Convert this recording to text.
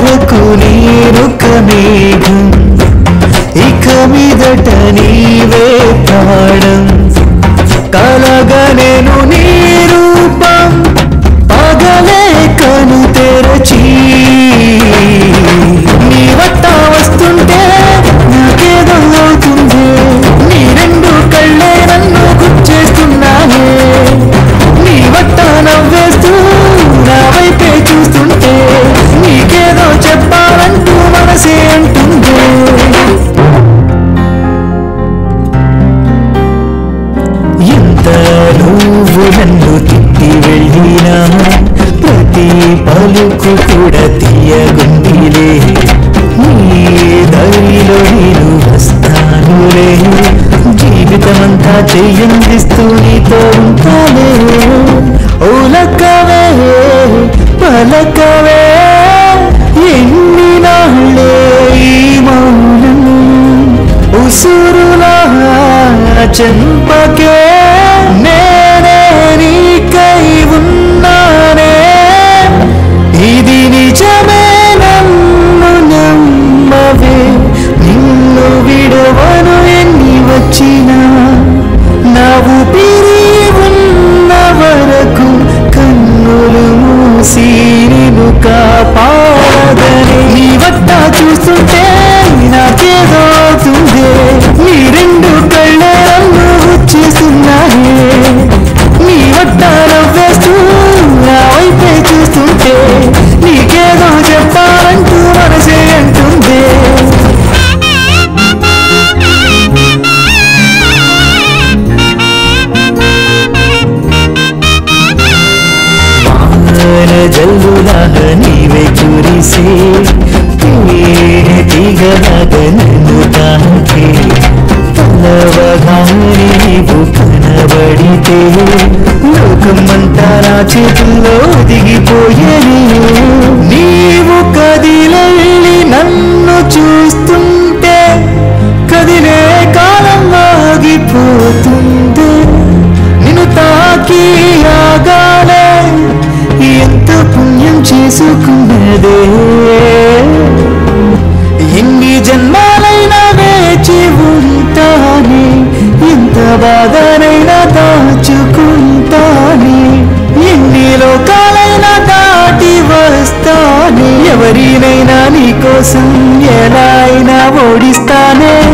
వరకు నేనొక మేఘం ఇక మీదట నీవే ప్రాణం కలగా నేను నీ రూపం పగలే కను తెరచి నీ వట్ట వస్తుంటే నాకేదో అవుతుంది నీ రెండు కళ్ళే నన్ను గుచ్చేస్తున్నాయే నీ వట్ట నవ్వేస్తూ నా వైపే చూస్తుంటే నీకేదో చెప్పాలంటూ మనసే అంటుంది ఎంత నువ్వు నన్ను తిట్టి వెళ్ళినా ప్రతి పలుకు కూడా తీయగుండిలే నీ దరిలో నేను వస్తానులే జీవితమంతా చెయ్యందిస్తూ నీతో ఉంటాలే ఓలకవే పలకవే ఎన్ని నాళ్ళే ఈ మౌనం ఉసురులా చెంపకే నేనే నీకై ఉన్నానే ఇది నిజమే నన్ను నమ్మవే నిన్ను విడవను ఎన్ని వచ్చినా నా ఊపిరి ఉన్న వరకు కన్నులు మూసి నిన్ను కాపాడదని నీ వట్ట చూస్తుంటే నాకేదో అవుతుంది నీ రెండు కళ్ళే నన్ను వచ్చేస్తున్నాయే నీ వట్ట నవ్వేస్తూ నా వైపే చూస్తుంటే నీకేదో చెప్పాలంటూ మనసే అంటుంది వాన జల్లులాగ నీవే కురిసే తేనె తీగలాగ నన్ను తాకే పల్లవగాని నీవు కనబడితే లోకమంతా నా చేతుల్లో దిగిపోయేది నీవు కదిలెళ్ళి నన్ను చూస్తుంటే కదిలే కాలం ఆగిపోతుంది నిన్ను తాకి ఆగాలే ఎంత పుణ్యం చేసుకున్నదే ఎన్ని జన్మాలైనా వేచి ఉంటానే ఎంత బాధనైనా దాచుకుంటానే ఎన్ని లోకాలైనా దాటి వస్తానే ఎవరినైనా నీ కోసం ఎలా అయినా ఓడిస్తానే